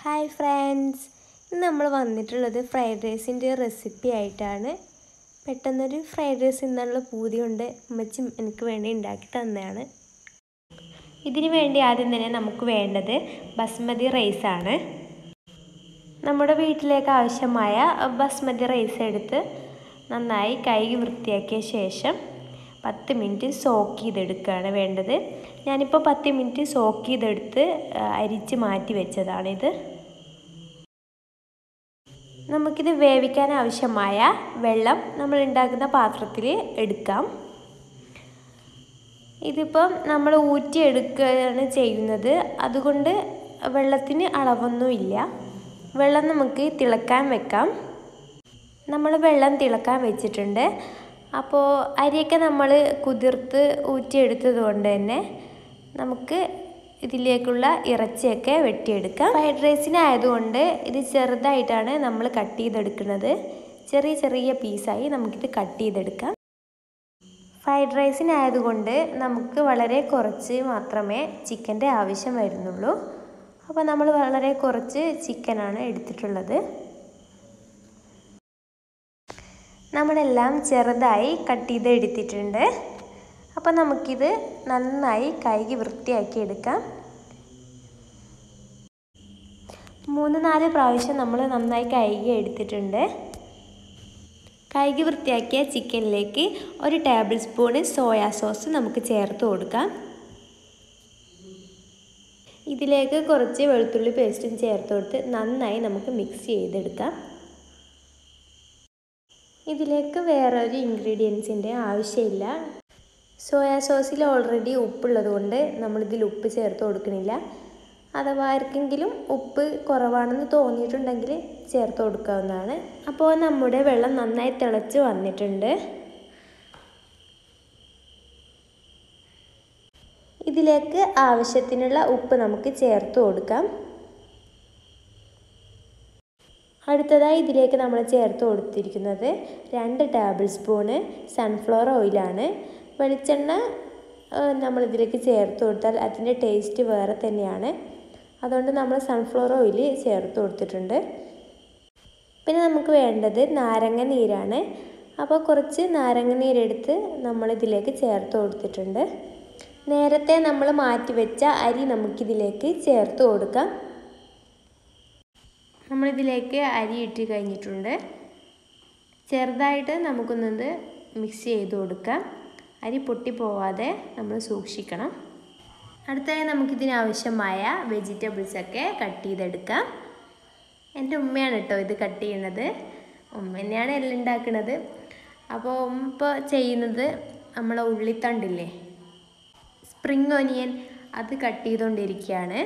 hi friends ഇന്ന് നമ്മൾ വന്നിട്ടുള്ളത് ഫ്രൈഡ് റൈസിൻ്റെ റെസിപ്പി ആയിട്ടാണ് പെട്ടെന്നൊരു ഫ്രൈഡ് റൈസ് തിന്നാനുള്ള പൂതി കൊണ്ട് ഉമ്മച്ചി എനിക്ക് വേണ്ടി ഉണ്ടാക്കി തന്നതാണ് ഇതിന് വേണ്ടി ആദ്യം തന്നെ നമുക്ക് വേണ്ടത് ബസ്മതി റൈസാണ് നമ്മുടെ വീട്ടിലേക്ക് ആവശ്യമായ ബസ്മതി റൈസ് എടുത്ത് നന്നായി കഴുകി വൃത്തിയാക്കിയ ശേഷം പത്ത് മിനിറ്റ് സോക്ക് ചെയ്തെടുക്കുകയാണ് വേണ്ടത് ഞാനിപ്പോൾ പത്ത് മിനിറ്റ് സോക്ക് ചെയ്തെടുത്ത് അരിച്ച് മാറ്റി വെച്ചതാണിത് നമുക്കിത് വേവിക്കാൻ ആവശ്യമായ വെള്ളം നമ്മൾ ഉണ്ടാക്കുന്ന പാത്രത്തിൽ എടുക്കാം ഇതിപ്പം നമ്മൾ ഊറ്റിയെടുക്കുകയാണ് ചെയ്യുന്നത് അതുകൊണ്ട് വെള്ളത്തിന് അളവൊന്നുമില്ല വെള്ളം നമുക്ക് തിളക്കാൻ വെക്കാം നമ്മൾ വെള്ളം തിളക്കാൻ വെച്ചിട്ടുണ്ട് അപ്പോൾ അരിയൊക്കെ നമ്മൾ കുതിർത്ത് ഊറ്റിയെടുത്തത് കൊണ്ട് തന്നെ നമുക്ക് ഇതിലേക്കുള്ള ഇറച്ചിയൊക്കെ വെട്ടിയെടുക്കാം ഫ്രൈഡ് റൈസിനായതുകൊണ്ട് ഇത് ചെറുതായിട്ടാണ് നമ്മൾ കട്ട് ചെയ്തെടുക്കുന്നത് ചെറിയ ചെറിയ പീസായി നമുക്കിത് കട്ട് ചെയ്തെടുക്കാം ഫ്രൈഡ് റൈസിനായതുകൊണ്ട് നമുക്ക് വളരെ കുറച്ച് മാത്രമേ ചിക്കൻ്റെ ആവശ്യം വരുന്നുള്ളൂ അപ്പോൾ നമ്മൾ വളരെ കുറച്ച് ചിക്കനാണ് എടുത്തിട്ടുള്ളത് നമ്മളെല്ലാം ചെറുതായി കട്ട് ചെയ്ത് എടുത്തിട്ടുണ്ട് അപ്പോൾ നമുക്കിത് നന്നായി കഴുകി വൃത്തിയാക്കി എടുക്കാം മൂന്ന് നാല് പ്രാവശ്യം നമ്മൾ നന്നായി കഴുകി എടുത്തിട്ടുണ്ട് കഴുകി വൃത്തിയാക്കിയ ചിക്കനിലേക്ക് ഒരു ടേബിൾ സ്പൂണ് സോയാ സോസ് നമുക്ക് ചേർത്ത് കൊടുക്കാം ഇതിലേക്ക് കുറച്ച് വെളുത്തുള്ളി പേസ്റ്റും ചേർത്ത് കൊടുത്ത് നന്നായി നമുക്ക് മിക്സ് ചെയ്തെടുക്കാം ഇതിലേക്ക് വേറെ ഒരു ഇൻഗ്രീഡിയൻസിൻ്റെ ആവശ്യമില്ല സോയാ സോസിൽ ഓൾറെഡി ഉപ്പുള്ളത് കൊണ്ട് നമ്മളിതിൽ ഉപ്പ് ചേർത്ത് കൊടുക്കണില്ല അഥവാ ആർക്കെങ്കിലും ഉപ്പ് കുറവാണെന്ന് തോന്നിയിട്ടുണ്ടെങ്കിൽ ചേർത്ത് കൊടുക്കാവുന്നതാണ് അപ്പോൾ നമ്മുടെ വെള്ളം നന്നായി തിളച്ച് വന്നിട്ടുണ്ട് ഇതിലേക്ക് ആവശ്യത്തിനുള്ള ഉപ്പ് നമുക്ക് ചേർത്ത് കൊടുക്കാം അടുത്തതായി ഇതിലേക്ക് നമ്മൾ ചേർത്ത് കൊടുത്തിരിക്കുന്നത് രണ്ട് ടേബിൾ സ്പൂണ് സൺഫ്ലവർ ഓയിലാണ് വെളിച്ചെണ്ണ നമ്മളിതിലേക്ക് ചേർത്ത് കൊടുത്താൽ അതിൻ്റെ ടേസ്റ്റ് വേറെ തന്നെയാണ് അതുകൊണ്ട് നമ്മൾ സൺഫ്ലവർ ഓയിൽ ചേർത്ത് കൊടുത്തിട്ടുണ്ട് പിന്നെ നമുക്ക് വേണ്ടത് നാരങ്ങ നീരാണ് അപ്പോൾ കുറച്ച് നാരങ്ങ നീരെടുത്ത് നമ്മളിതിലേക്ക് ചേർത്ത് കൊടുത്തിട്ടുണ്ട് നേരത്തെ നമ്മൾ മാറ്റി വെച്ച അരി നമുക്കിതിലേക്ക് ചേർത്ത് കൊടുക്കാം നമ്മളിതിലേക്ക് അരി ഇട്ട് കഴിഞ്ഞിട്ടുണ്ട് ചെറുതായിട്ട് നമുക്കൊന്നത് മിക്സ് ചെയ്ത് കൊടുക്കാം അരി പൊട്ടിപ്പോവാതെ നമ്മൾ സൂക്ഷിക്കണം അടുത്തായി നമുക്കിതിനാവശ്യമായ വെജിറ്റബിൾസൊക്കെ കട്ട് ചെയ്തെടുക്കാം എൻ്റെ ഉമ്മയാണ് കേട്ടോ ഇത് കട്ട് ചെയ്യുന്നത് ഉമ്മ തന്നെയാണ് എല്ലാം ഉണ്ടാക്കുന്നത് അപ്പോൾ ഉമ്മ ഇപ്പോൾ ചെയ്യുന്നത് നമ്മളെ ഉള്ളിത്തണ്ടില്ലേ സ്പ്രിങ് ഒനിയൻ അത് കട്ട് ചെയ്തുകൊണ്ടിരിക്കുകയാണ്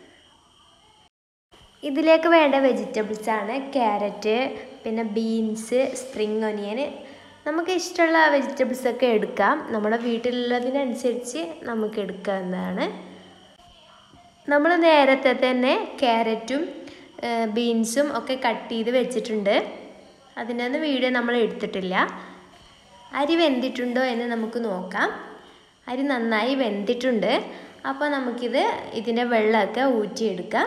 ഇതിലേക്ക് വേണ്ട വെജിറ്റബിൾസ് ആണ് ക്യാരറ്റ് പിന്നെ ബീൻസ് സ്പ്രിങ് ഒനിയൻ നമുക്ക് ഇഷ്ടമുള്ള വെജിറ്റബിൾസ് ഒക്കെ എടുക്കാം നമ്മുടെ വീട്ടിലുള്ളതിനനുസരിച്ച് നമുക്ക് എടുക്കാവുന്നതാണ് നമ്മൾ നേരത്തെ തന്നെ ക്യാരറ്റും ബീൻസും ഒക്കെ കട്ട് ചെയ്ത് വെച്ചിട്ടുണ്ട് അതിൻ്റെ ഒന്നും വീഡിയോ നമ്മൾ എടുത്തിട്ടില്ല അരി വെന്തിട്ടുണ്ടോ എന്ന് നമുക്ക് നോക്കാം അരി നന്നായി വെന്തിട്ടുണ്ട് അപ്പോൾ നമുക്കിത് ഇതിൻ്റെ വെള്ളമൊക്കെ ഊറ്റിയെടുക്കാം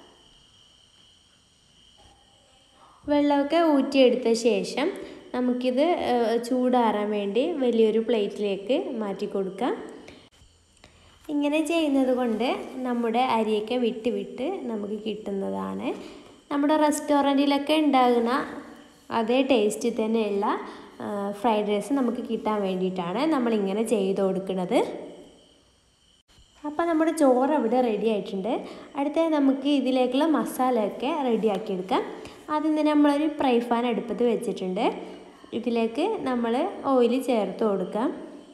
വെള്ളമൊക്കെ ഊറ്റിയെടുത്ത ശേഷം നമുക്കിത് ചൂടാറാൻ വേണ്ടി വലിയൊരു പ്ലേറ്റിലേക്ക് മാറ്റി കൊടുക്കാം ഇങ്ങനെ ചെയ്യുന്നത് കൊണ്ട് നമ്മുടെ അരിയൊക്കെ വിട്ട് വിട്ട് നമുക്ക് കിട്ടുന്നതാണ് നമ്മുടെ റെസ്റ്റോറൻറ്റിലൊക്കെ ഉണ്ടാകുന്ന അതേ ടേസ്റ്റ് തന്നെയുള്ള ഫ്രൈഡ് റൈസ് നമുക്ക് കിട്ടാൻ വേണ്ടിയിട്ടാണ് നമ്മളിങ്ങനെ ചെയ്ത് കൊടുക്കുന്നത് അപ്പോൾ നമ്മുടെ ചോറ് അവിടെ റെഡി ആയിട്ടുണ്ട് അടുത്ത നമുക്ക് ഇതിലേക്കുള്ള മസാലയൊക്കെ റെഡിയാക്കി എടുക്കാം ആദ്യം തന്നെ നമ്മളൊരു ഫ്രൈ പാൻ അടുപ്പത്ത് വെച്ചിട്ടുണ്ട് ഇതിലേക്ക് നമ്മൾ ഓയിൽ ചേർത്ത് കൊടുക്കാം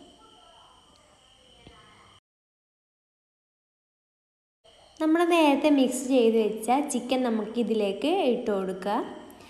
നമ്മൾ നേരത്തെ മിക്സ് ചെയ്ത് വെച്ച ചിക്കൻ നമുക്ക് ഇതിലേക്ക് ഇട്ട് കൊടുക്കാം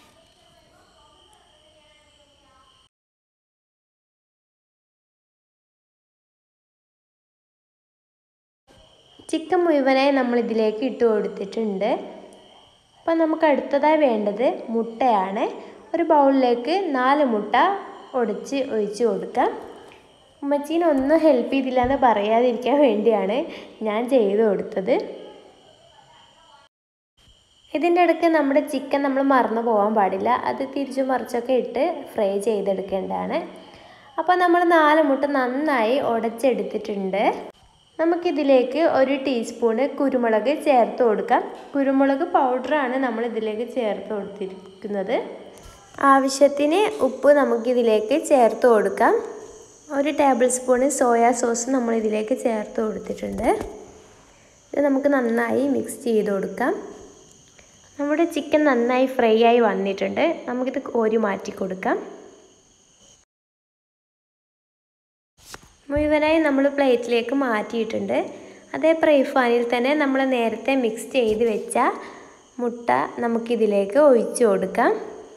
ചിക്കൻ മുഴുവനായി നമ്മൾ ഇതിലേക്ക് ഇട്ട് കൊടുത്തിട്ടുണ്ട് അപ്പോൾ നമുക്ക് അടുത്തതായി വേണ്ടത് മുട്ടയാണ് ഒരു ബൗളിലേക്ക് നാല് മുട്ട ഒടിച്ച് ഒഴിച്ച് കൊടുക്കാം ഉമ്മച്ചീനെ ഒന്നും ഹെൽപ്പ് ചെയ്തില്ല എന്ന് പറയാതിരിക്കാൻ വേണ്ടിയാണ് ഞാൻ ചെയ്ത് കൊടുത്തത് ഇതിൻ്റെ ഇടയ്ക്ക് നമ്മുടെ ചിക്കൻ നമ്മൾ മറന്നു പോകാൻ പാടില്ല അത് തിരിച്ചു മറിച്ചൊക്കെ ഇട്ട് ഫ്രൈ ചെയ്തെടുക്കേണ്ടതാണ് അപ്പോൾ നമ്മൾ നാല് മുട്ട നന്നായി ഉടച്ചെടുത്തിട്ടുണ്ട് നമുക്കിതിലേക്ക് ഒരു ടീസ്പൂണ് കുരുമുളക് ചേർത്ത് കൊടുക്കാം കുരുമുളക് പൗഡറാണ് നമ്മൾ ഇതിലേക്ക് ചേർത്ത് കൊടുത്തിരിക്കുന്നത് ആവശ്യത്തിന് ഉപ്പ് നമുക്കിതിലേക്ക് ചേർത്ത് കൊടുക്കാം ഒരു ടേബിൾ സ്പൂണ് സോയാ സോസ് നമ്മൾ ഇതിലേക്ക് ചേർത്ത് കൊടുത്തിട്ടുണ്ട് ഇത് നമുക്ക് നന്നായി മിക്സ് ചെയ്ത് കൊടുക്കാം നമ്മുടെ ചിക്കൻ നന്നായി ഫ്രൈ ആയി വന്നിട്ടുണ്ട് നമുക്കിത് കോരി മാറ്റി കൊടുക്കാം മുഴുവനായി നമ്മൾ പ്ലേറ്റിലേക്ക് മാറ്റിയിട്ടുണ്ട് അതേ ഫ്രൈ പാനിൽ തന്നെ നമ്മൾ നേരത്തെ മിക്സ് ചെയ്ത് വെച്ച മുട്ട നമുക്കിതിലേക്ക് ഒഴിച്ചു കൊടുക്കാം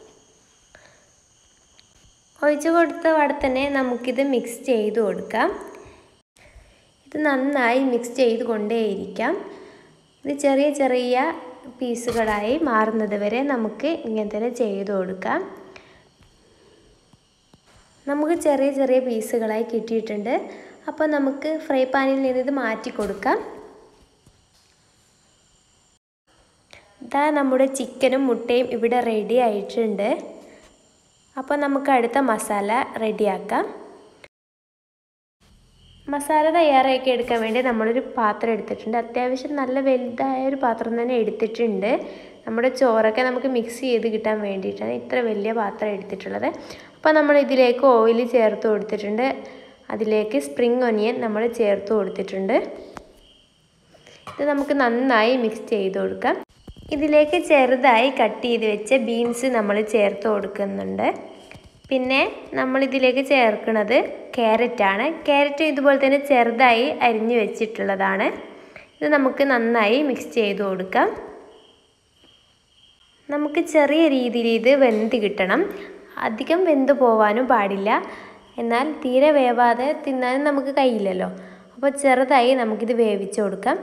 ഒഴിച്ചു കൊടുത്ത അവിടെ തന്നെ നമുക്കിത് മിക്സ് ചെയ്ത് കൊടുക്കാം ഇത് നന്നായി മിക്സ് ചെയ്ത് കൊണ്ടേയിരിക്കാം ഇത് ചെറിയ ചെറിയ പീസുകളായി മാറുന്നത് വരെ നമുക്ക് ഇങ്ങനെ തന്നെ ചെയ്ത് കൊടുക്കാം നമുക്ക് ചെറിയ ചെറിയ പീസുകളായി കിട്ടിയിട്ടുണ്ട് അപ്പോൾ നമുക്ക് ഫ്രൈ പാനിൽ നിന്ന് ഇത് മാറ്റി കൊടുക്കാം ഇതാ നമ്മുടെ ചിക്കനും മുട്ടയും ഇവിടെ റെഡി ആയിട്ടുണ്ട് അപ്പോൾ നമുക്ക് അടുത്ത മസാല റെഡിയാക്കാം മസാല തയ്യാറാക്കി എടുക്കാൻ വേണ്ടി നമ്മളൊരു പാത്രം എടുത്തിട്ടുണ്ട് അത്യാവശ്യം നല്ല വലുതായ ഒരു പാത്രം തന്നെ എടുത്തിട്ടുണ്ട് നമ്മുടെ ചോറൊക്കെ നമുക്ക് മിക്സ് ചെയ്ത് കിട്ടാൻ വേണ്ടിയിട്ടാണ് ഇത്ര വലിയ പാത്രം എടുത്തിട്ടുള്ളത് അപ്പോൾ നമ്മൾ ഇതിലേക്ക് ഓയിൽ ചേർത്ത് കൊടുത്തിട്ടുണ്ട് അതിലേക്ക് സ്പ്രിങ് ഒനിയൻ നമ്മൾ ചേർത്ത് കൊടുത്തിട്ടുണ്ട് ഇത് നമുക്ക് നന്നായി മിക്സ് ചെയ്ത് കൊടുക്കാം ഇതിലേക്ക് ചെറുതായി കട്ട് ചെയ്ത് വെച്ച ബീൻസ് നമ്മൾ ചേർത്ത് കൊടുക്കുന്നുണ്ട് പിന്നെ നമ്മൾ ഇതിലേക്ക് ചേർക്കുന്നത് ക്യാരറ്റാണ് ക്യാരറ്റ് ഇതുപോലെ തന്നെ ചെറുതായി അരിഞ്ഞു വെച്ചിട്ടുള്ളതാണ് ഇത് നമുക്ക് നന്നായി മിക്സ് ചെയ്ത് കൊടുക്കാം നമുക്ക് ചെറിയ രീതിയിൽ ഇത് വെന്ത് കിട്ടണം അധികം വെന്ത് പോവാനും പാടില്ല എന്നാൽ തീരെ വേവാതെ തിന്നാനും നമുക്ക് കഴിയില്ലല്ലോ അപ്പോൾ ചെറുതായി നമുക്കിത് വേവിച്ച് കൊടുക്കാം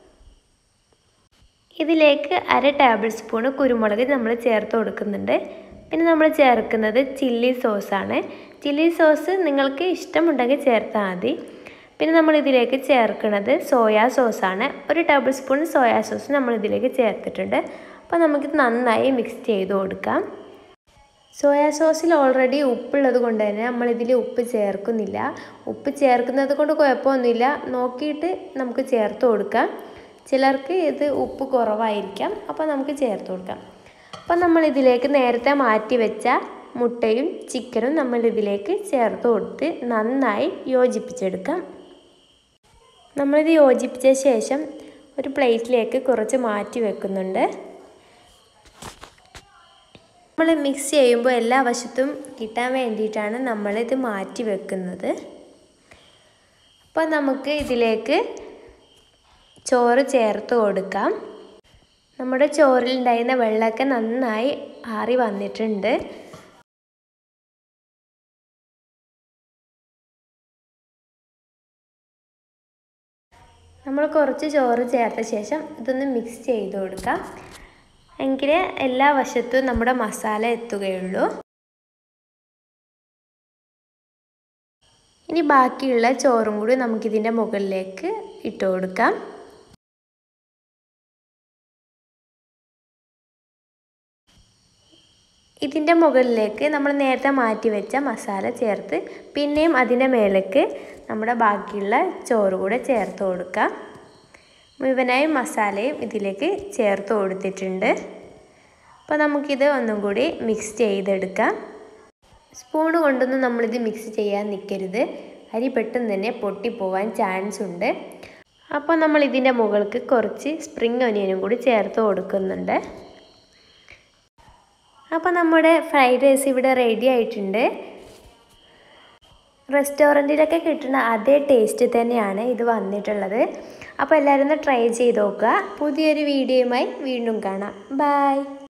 ഇതിലേക്ക് അര ടേബിൾ സ്പൂണ് കുരുമുളക് നമ്മൾ ചേർത്ത് കൊടുക്കുന്നുണ്ട് പിന്നെ നമ്മൾ ചേർക്കുന്നത് ചില്ലി സോസാണ് ചില്ലി സോസ് നിങ്ങൾക്ക് ഇഷ്ടമുണ്ടെങ്കിൽ ചേർത്താൽ മതി പിന്നെ നമ്മൾ ഇതിലേക്ക് ചേർക്കുന്നത് സോയാ സോസാണ് ഒരു ടേബിൾ സ്പൂൺ സോയാ സോസ് നമ്മൾ ഇതിലേക്ക് ചേർത്തിട്ടുണ്ട് അപ്പോൾ നമുക്കിത് നന്നായി മിക്സ് ചെയ്ത് കൊടുക്കാം സോയാ സോസിൽ ഓൾറെഡി ഉപ്പുള്ളത് കൊണ്ട് തന്നെ നമ്മളിതിൽ ഉപ്പ് ചേർക്കുന്നില്ല ഉപ്പ് ചേർക്കുന്നത് കൊണ്ട് കുഴപ്പമൊന്നുമില്ല നോക്കിയിട്ട് നമുക്ക് ചേർത്ത് കൊടുക്കാം ചിലർക്ക് ഇത് ഉപ്പ് കുറവായിരിക്കാം അപ്പോൾ നമുക്ക് ചേർത്ത് കൊടുക്കാം അപ്പോൾ നമ്മൾ ഇതിലേക്ക് നേരത്തെ മാറ്റി വെച്ച മുട്ടയും ചിക്കനും നമ്മൾ ഇതിലേക്ക് ചേർത്ത് കൊടുത്ത് നന്നായി യോജിപ്പിച്ചെടുക്കാം നമ്മളിത് യോജിപ്പിച്ച ശേഷം ഒരു പ്ലേറ്റിലേക്ക് കുറച്ച് മാറ്റി വെക്കുന്നുണ്ട് നമ്മൾ മിക്സ് ചെയ്യുമ്പോൾ എല്ലാ വശത്തും കിട്ടാൻ വേണ്ടിയിട്ടാണ് നമ്മളിത് മാറ്റി വെക്കുന്നത് അപ്പോൾ നമുക്ക് ഇതിലേക്ക് ചോറ് ചേർത്ത് കൊടുക്കാം നമ്മുടെ ചോറിൽ ഉണ്ടായിരുന്ന വെള്ളമൊക്കെ നന്നായി ആറി വന്നിട്ടുണ്ട് നമ്മൾ കുറച്ച് ചോറ് ചേർത്ത ശേഷം ഇതൊന്ന് മിക്സ് ചെയ്ത് കൊടുക്കാം എങ്കിലേ എല്ലാ വശത്തും നമ്മുടെ മസാല എത്തുകയുള്ളൂ ഇനി ബാക്കിയുള്ള ചോറും കൂടി നമുക്കിതിൻ്റെ മുകളിലേക്ക് ഇട്ട് കൊടുക്കാം ഇതിൻ്റെ മുകളിലേക്ക് നമ്മൾ നേരത്തെ മാറ്റി വെച്ച മസാല ചേർത്ത് പിന്നെയും അതിൻ്റെ മേലേക്ക് നമ്മുടെ ബാക്കിയുള്ള ചോറ് കൂടെ ചേർത്ത് കൊടുക്കാം മുഴുവനായും മസാലയും ഇതിലേക്ക് ചേർത്ത് കൊടുത്തിട്ടുണ്ട് അപ്പോൾ നമുക്കിത് ഒന്നും കൂടി മിക്സ് ചെയ്തെടുക്കാം സ്പൂൺ കൊണ്ടൊന്നും നമ്മളിത് മിക്സ് ചെയ്യാൻ നിൽക്കരുത് അരി പെട്ടെന്ന് തന്നെ പൊട്ടിപ്പോവാൻ ചാൻസ് ഉണ്ട് അപ്പോൾ നമ്മൾ ഇതിൻ്റെ മുകൾക്ക് കുറച്ച് സ്പ്രിങ് ഒനിയനും കൂടി ചേർത്ത് കൊടുക്കുന്നുണ്ട് അപ്പോൾ നമ്മുടെ ഫ്രൈഡ് റൈസ് ഇവിടെ റെഡി ആയിട്ടുണ്ട് റെസ്റ്റോറൻറ്റിലൊക്കെ കിട്ടുന്ന അതേ ടേസ്റ്റ് തന്നെയാണ് ഇത് വന്നിട്ടുള്ളത് അപ്പോൾ എല്ലാവരും ഒന്ന് ട്രൈ ചെയ്ത് നോക്കുക പുതിയൊരു വീഡിയോയുമായി വീണ്ടും കാണാം ബായ്